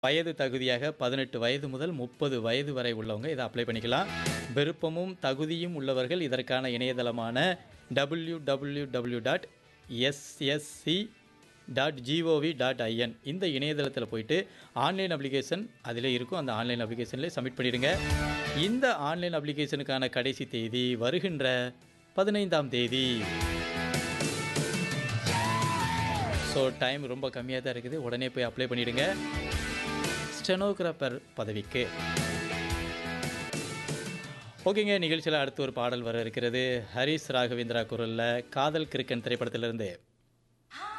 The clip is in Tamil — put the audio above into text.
வயது தகுதியாக பதினெட்டு வயது முதல் முப்பது வயது வரை உள்ளவங்க இதை அப்ளை பண்ணிக்கலாம் விருப்பமும் தகுதியும் உள்ளவர்கள் இதற்கான இணையதளமான W W W dot SSC dot GOV dot IN இந்த இணையதளத்தில் போயிட்டு ஆன்லைன் அப்ளிகேஷன் அதில் இருக்கும் அந்த ஆன்லைன் அப்ளிகேஷன்லேயே சப்மிட் பண்ணிடுங்க இந்த ஆன்லைன் அப்ளிகேஷனுக்கான கடைசி தேதி வருகின்ற பதினைந்தாம் தேதி ஸோ டைம் ரொம்ப கம்மியாக தான் இருக்குது உடனே போய் அப்ளை பண்ணிவிடுங்க ஸ்டெனோகிராஃபர் பதவிக்கு ஓகேங்க நிகழ்ச்சியில் அடுத்து ஒரு பாடல் வர இருக்கிறது ஹரிஸ் ராகவேந்திரா குரலில் காதல் கிறுக்கன் திரைப்படத்திலிருந்து